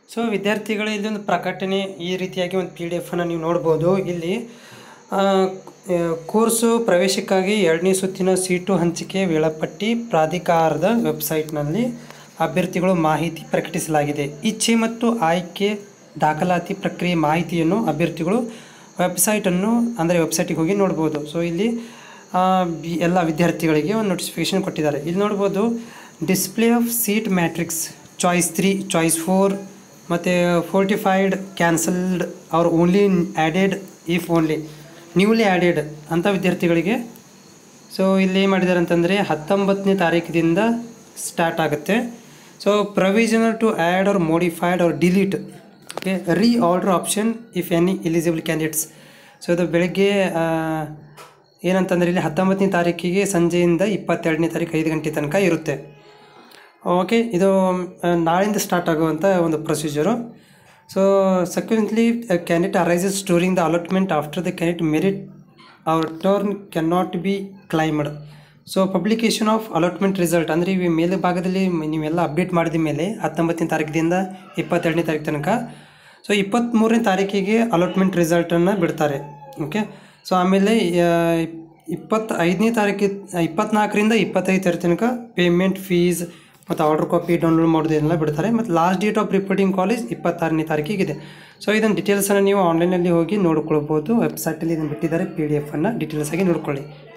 so ವಿದ್ಯಾರ್ಥಿಗಳು ಇಲ್ಲಿ ಒಂದು ಪ್ರಕಟಣೆ ಈ ರೀತಿಯಾಗಿ ಒಂದು ಪಿ ಡಿ ಎಫನ್ನು ನೀವು ನೋಡ್ಬೋದು ಇಲ್ಲಿ ಆ, ಆ, ಕೋರ್ಸು ಪ್ರವೇಶಕ್ಕಾಗಿ ಎರಡನೇ ಸುತ್ತಿನ ಸೀಟು ಹಂಚಿಕೆ ವೇಳಾಪಟ್ಟಿ ಪ್ರಾಧಿಕಾರದ ವೆಬ್ಸೈಟ್ನಲ್ಲಿ ಅಭ್ಯರ್ಥಿಗಳು ಮಾಹಿತಿ ಪ್ರಕಟಿಸಲಾಗಿದೆ ಇಚ್ಛೆ ಮತ್ತು ಆಯ್ಕೆ ದಾಖಲಾತಿ ಪ್ರಕ್ರಿಯೆ ಮಾಹಿತಿಯನ್ನು ಅಭ್ಯರ್ಥಿಗಳು ವೆಬ್ಸೈಟನ್ನು ಅಂದರೆ ವೆಬ್ಸೈಟಿಗೆ ಹೋಗಿ ನೋಡ್ಬೋದು ಸೊ ಇಲ್ಲಿ ಆ, ಬಿ- ಎಲ್ಲ ವಿದ್ಯಾರ್ಥಿಗಳಿಗೆ ಒಂದು ನೋಟಿಫಿಕೇಶನ್ ಕೊಟ್ಟಿದ್ದಾರೆ ಇಲ್ಲಿ ನೋಡ್ಬೋದು display of seat matrix choice three choice four ಮತ್ತು ಫೋರ್ಟಿಫೈಡ್ ಕ್ಯಾನ್ಸಲ್ಡ್ ಅವ್ರ only added if only newly added ಅಂಥ ವಿದ್ಯಾರ್ಥಿಗಳಿಗೆ ಸೊ ಇಲ್ಲಿ ಏನು ಮಾಡಿದ್ದಾರೆ ಅಂತಂದರೆ ಹತ್ತೊಂಬತ್ತನೇ ತಾರೀಕಿನಿಂದ ಸ್ಟಾರ್ಟ್ ಆಗುತ್ತೆ so provisional to add or modified or delete okay reorder option if any eligible candidates so ಇದು ಬೆಳಗ್ಗೆ ಆ, ಏನಂತಂದರೆ ಇಲ್ಲಿ ಹತ್ತೊಂಬತ್ತನೇ ತಾರೀಕಿಗೆ ಸಂಜೆಯಿಂದ ಇಪ್ಪತ್ತೆರಡನೇ ತಾರೀಕು ಐದು ಗಂಟೆ ತನಕ ಇರುತ್ತೆ ಓಕೆ ಇದು ಆ, ನಾಳೆಯಿಂದ ಸ್ಟಾರ್ಟ್ ಆಗುವಂಥ ಒಂದು procedure so subsequently candidate arises storing the allotment after the candidate merit our turn can not be claimed so publication of allotment result ಅಂದರೆ ಇವು ಮೇಲೆ ಭಾಗದಲ್ಲಿ ಮ- ನೀವೆಲ್ಲ ಅಪ್ಡೇಟ್ ಮಾಡಿದ ಮೇಲೆ ಹತ್ತೊಂಬತ್ತನೇ ತಾರೀಕಿನಿಂದ ಇಪ್ಪತ್ತೆರಡನೇ ತಾರೀಕು ತನಕ ಸೊ ಇಪ್ಪತ್ತ್ಮೂರನೇ ತಾರೀಕಿಗೆ ಅಲಾಟ್ಮೆಂಟ್ ರಿಸಲ್ಟನ್ನು ಬಿಡ್ತಾರೆ ಓಕೆ ಸೊ ಆಮೇಲೆ ಇಪ್ಪತ್ತು ಐದನೇ ತಾರೀಕು ಇಪ್ಪತ್ನಾಲ್ಕರಿಂದ ಇಪ್ಪತ್ತೈದು ತಾರೀಕು ತನಕ ಪೇಮೆಂಟ್ ಫೀಸ್ ಮತ್ತು ಆರ್ಡರ್ ಕಾಪಿ ಡೌನ್ಲೋಡ್ ಮಾಡೋದನ್ನೆಲ್ಲ ಬಿಡ್ತಾರೆ ಮತ್ತು last date of reporting college ಇಪ್ಪತ್ತಾರನೇ ತಾರೀಕಿಗಿದೆ ಸೊ ಇದನ್ನು ಡೀಟೇಲ್ಸನ್ನು ನೀವು ಆನ್ಲೈನಲ್ಲಿ ಹೋಗಿ ನೋಡ್ಕೊಳ್ಬೋದು ವೆಬ್ಸೈಟಲ್ಲಿ ಇದನ್ನು ಬಿಟ್ಟಿದ್ದಾರೆ ಪಿ ಡಿ ಎಫನ್ನು ಡೀಟೇಲ್ಸ್ ಆಗಿ ನೋಡ್ಕೊಳ್ಳಿ